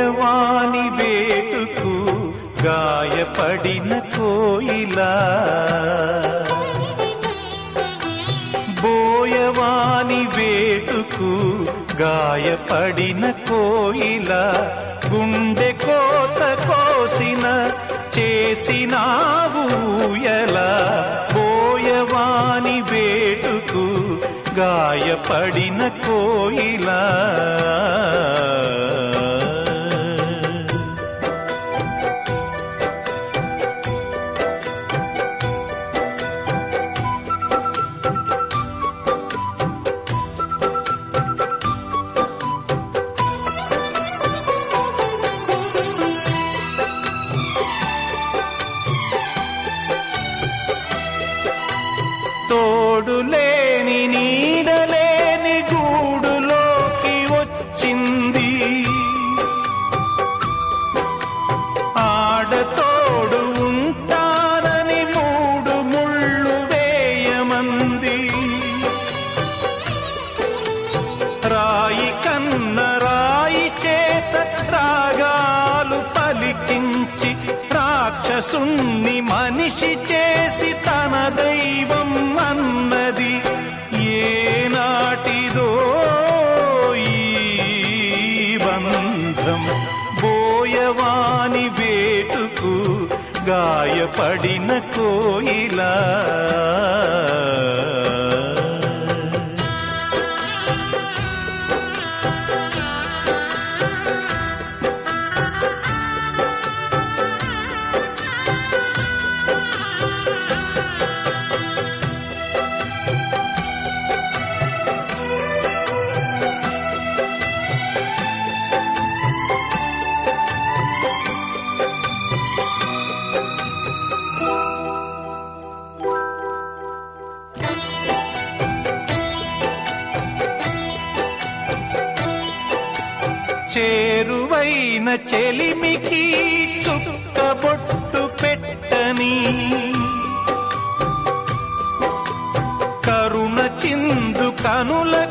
బోయవాని వేటుకు గాయపడిన కోయిలా బోయవాని వేటుకు గాయపడిన కోయిల గుండె కోత కోసిన చేసినావు ఎలా బోయవాని వేటుకు గాయపడిన కోయిలా తోడులేని నీడలేని గూడులోకి వచ్చింది ఆడతోడు ఉంటానని మూడు ముళ్ళు వేయమంది రాయి కన్న రాయి చేత రాగాలు పలికించి రాక్షసుణ్ణి మనిషి చేసి తన దైవం అన్నది ఏనాటిదో ఈ బంధం బోయవాని వేటుకు గాయపడిన కోయిలా చేరువైన చెలిమికి చుక్కబొట్టు పెట్టని కరుణ చిందు కనుల